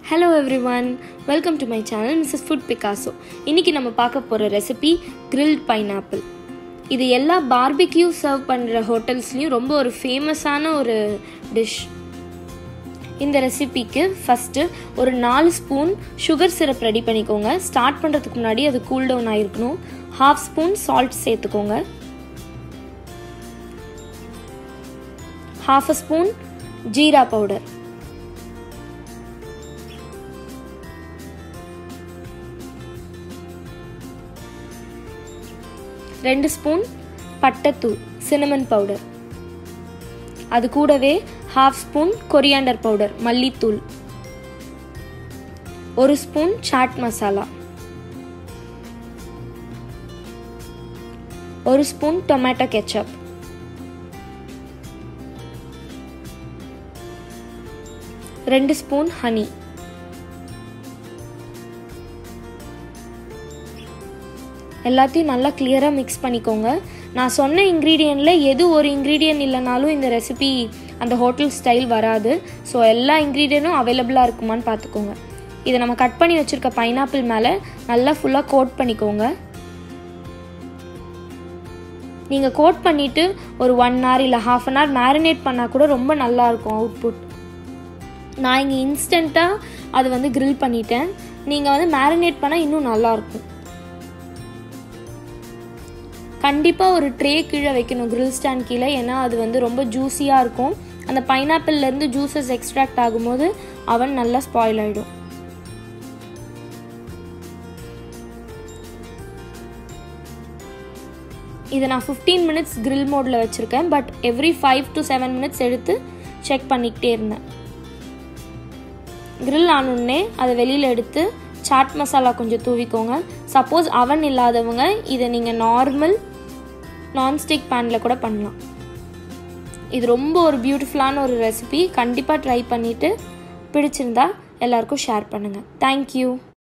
hello everyone welcome to my channel Mrs food Picasso இன்றைக்கி நம்ம பார்க்க போகிற ரெசிபி கிரில்ட் பைனாப்பிள் இது எல்லா பார்பிக்யூ சர்வ் பண்ணுற ஹோட்டல்ஸ்லேயும் ரொம்ப ஒரு ஃபேமஸான ஒரு டிஷ் இந்த ரெசிபிக்கு ஃபஸ்ட்டு ஒரு நாலு ஸ்பூன் சுகர் சிரப் ரெடி பண்ணிக்கோங்க ஸ்டார்ட் பண்ணுறதுக்கு முன்னாடி அது கூல் டவுன் ஆகிருக்கணும் ஹாஃப் ஸ்பூன் சால்ட் சேர்த்துக்கோங்க half a spoon jeera powder ரெண்டு ஸ்பூன் பட்டைத்தூள் சினமன் பவுடர் அது கூடவே ஹாஃப் ஸ்பூன் கொரியாண்டர் பவுடர் மல்லித்தூள் ஒரு ஸ்பூன் சாட் மசாலா ஒரு ஸ்பூன் டொமேட்டோ கெச்சப் ரெண்டு ஸ்பூன் ஹனி எல்லாத்தையும் நல்லா கிளியராக மிக்ஸ் பண்ணிக்கோங்க நான் சொன்ன இன்க்ரீடியண்ட்டில் எது ஒரு இன்க்ரீடியன்ட் இல்லைனாலும் இந்த ரெசிபி அந்த ஹோட்டல் ஸ்டைல் வராது ஸோ எல்லா இன்க்ரீடியண்ட்டும் அவைலபிளாக இருக்குமான்னு பார்த்துக்கோங்க இதை நம்ம கட் பண்ணி வச்சுருக்க பைனாப்பிள் மேலே நல்லா ஃபுல்லாக கோட் பண்ணிக்கோங்க நீங்கள் கோட் பண்ணிவிட்டு ஒரு ஒன் ஹவர் இல்லை ஹாஃப் அன் ஹவர் மேரினேட் பண்ணால் கூட ரொம்ப நல்லாயிருக்கும் அவுட்புட் நான் இங்கே இன்ஸ்டண்ட்டாக அது வந்து க்ரில் பண்ணிட்டேன் நீங்கள் வந்து மேரினேட் பண்ணால் இன்னும் நல்லாயிருக்கும் கண்டிப்பாக ஒரு ட்ரே கீழே வைக்கணும் க்ரில் ஸ்டாண்ட் கீழே ஏன்னா அது வந்து ரொம்ப ஜூஸியாக இருக்கும் அந்த பைனாப்பிள்லேருந்து ஜூஸஸ் எக்ஸ்ட்ராக்ட் ஆகும்போது அவன் நல்லா ஸ்பாயில் ஆகிடும் இதை நான் ஃபிஃப்டீன் மினிட்ஸ் க்ரில் மோடில் வச்சுருக்கேன் but every five to seven minutes எடுத்து செக் பண்ணிக்கிட்டே இருந்தேன் க்ரில் ஆனோடனே அதை வெளியில் எடுத்து சாட் மசாலா கொஞ்சம் தூவிக்கோங்க சப்போஸ் அவன் இல்லாதவங்க இதை நீங்கள் நார்மல் நான்ஸ்டிக் பேனில் கூட பண்ணலாம் இது ரொம்ப ஒரு பியூட்டிஃபுல்லான ஒரு ரெசிபி கண்டிப்பாக ட்ரை பண்ணிவிட்டு பிடிச்சிருந்தா எல்லாருக்கும் ஷேர் பண்ணுங்கள் தேங்க்யூ